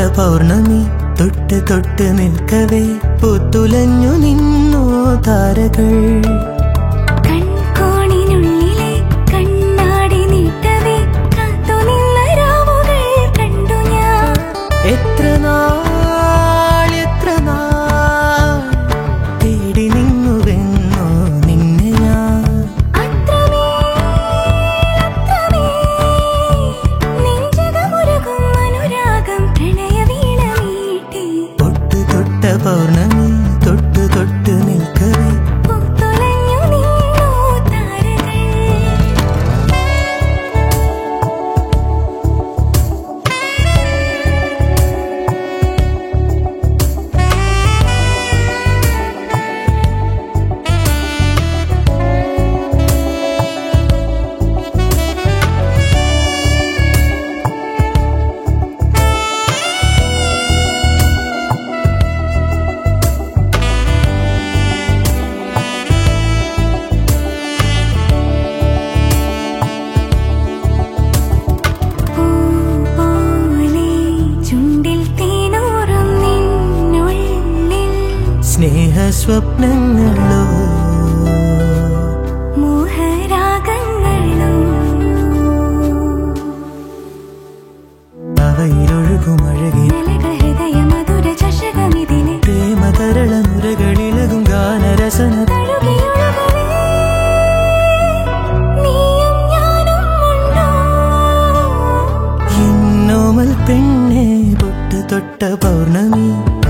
പൗർണമി തൊട്ട് തൊട്ട് നിൽക്കവേ പൂത്തുലഞ്ഞു നിന്നു താരകൾ കൺകോണിനുള്ളിലെ കണ്ണാടി നീട്ടവേ കാത്തുനിന്ന രാവുകൾ കണ്ടു ഞാൻ എത്ര നാൾ എത്ര നാൾ തേടി നിന്നുവെന്നോ നിന്നെ ഞാൻ അത്രമേൽ അത്രമേൽ നെഞ്ചകമുരുകും അനുരാഗം പ്രണയവീണ മീട്ടി തൊട്ട് തൊട്ട പൗർണമി തൊട്ട് തൊട്ട് നിൽക്കവേ പൂത്തുലഞ്ഞു നിന്നു താരകൾ പൂപോലെ ചുണ്ടിൽ തേനൂറും നിന്നുള്ളിൽ സ്നേഹ സ്വപ്നങ്ങളോ മോഹരാഗങ്ങളും അവയിലൊഴുകും അഴകി നിലകൾ ഹൃദയ മധുര ചഷകമിതിനെ പ്രേമതരള മുരകളിലകും ഗാനരസന തഴുകിയൊഴുകവേ നീയും ഞാനും ഉണ്ടോ എന്നോമൽ പെണ്ണെ പൊട്ട് തൊട്ട പൗർണമി